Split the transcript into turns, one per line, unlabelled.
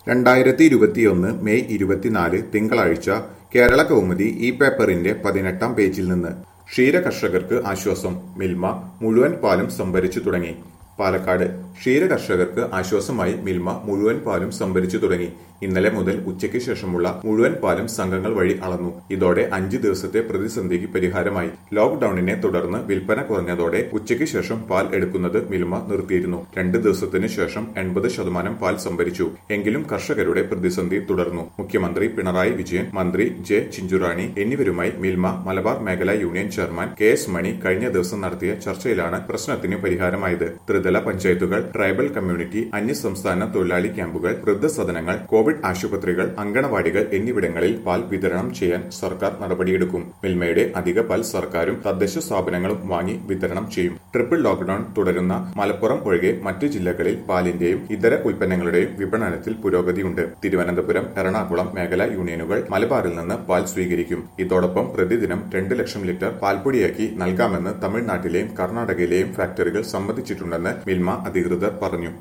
രണ്ടായിരത്തി ഇരുപത്തിയൊന്ന് മെയ് ഇരുപത്തിനാല് തിങ്കളാഴ്ച കേരള കൗമുദി ഈ പേപ്പറിന്റെ പതിനെട്ടാം പേജിൽ നിന്ന് ക്ഷീര കർഷകർക്ക് ആശ്വാസം മിൽമ മുഴുവൻ പാലും സംഭരിച്ചു തുടങ്ങി പാലക്കാട് ക്ഷീര കർഷകർക്ക് ആശ്വാസമായി മിൽമ മുഴുവൻ പാലും സംഭരിച്ചു തുടങ്ങി ഇന്നലെ മുതൽ ഉച്ചയ്ക്ക് ശേഷമുള്ള മുഴുവൻ പാലും സംഘങ്ങൾ വഴി അളന്നു ഇതോടെ അഞ്ച് ദിവസത്തെ പ്രതിസന്ധിക്ക് പരിഹാരമായി ലോക്ഡൌണിനെ തുടർന്ന് വിൽപ്പന കുറഞ്ഞതോടെ ഉച്ചയ്ക്ക് ശേഷം പാൽ എടുക്കുന്നത് മിൽമ നിർത്തിയിരുന്നു രണ്ട് ദിവസത്തിന് ശേഷം എൺപത് ശതമാനം പാൽ സംഭരിച്ചു എങ്കിലും കർഷകരുടെ പ്രതിസന്ധി തുടർന്നു മുഖ്യമന്ത്രി പിണറായി വിജയൻ മന്ത്രി ജെ ചിഞ്ചുറാണി എന്നിവരുമായി മിൽമ മലബാർ മേഖലാ union chairman K S Mani കഴിഞ്ഞ ദിവസം നടത്തിയ ചർച്ചയിലാണ് പ്രശ്നത്തിന് പരിഹാരമായത് ത്രിതല പഞ്ചായത്തുകൾ ട്രൈബൽ കമ്മ്യൂണിറ്റി അന്യസംസ്ഥാന തൊഴിലാളി ക്യാമ്പുകൾ വൃദ്ധസദനങ്ങൾ കോവിഡ് ആശുപത്രികൾ അങ്കണവാടികൾ എന്നിവിടങ്ങളിൽ പാൽ വിതരണം ചെയ്യാൻ സർക്കാർ നടപടിയെടുക്കും മിൽമയുടെ അധിക പാൽ സർക്കാരും തദ്ദേശ സ്ഥാപനങ്ങളും വാങ്ങി വിതരണം ചെയ്യും ട്രിപ്പിൾ ലോക്ഡൌൺ തുടരുന്ന മലപ്പുറം ഒഴികെ മറ്റു ജില്ലകളിൽ പാലിന്റെയും ഇതര ഉൽപ്പന്നങ്ങളുടെയും വിപണനത്തിൽ പുരോഗതിയുണ്ട് തിരുവനന്തപുരം എറണാകുളം മേഖലാ യൂണിയനുകൾ മലബാറിൽ നിന്ന് പാൽ സ്വീകരിക്കും ഇതോടൊപ്പം പ്രതിദിനം രണ്ട് ലക്ഷം ലിറ്റർ പാൽപ്പൊടിയാക്കി നൽകാമെന്ന് തമിഴ്നാട്ടിലെയും കർണാടകയിലെയും ഫാക്ടറികൾ സമ്മതിച്ചിട്ടുണ്ടെന്ന് മിൽമ അധികൃതർ പറഞ്ഞു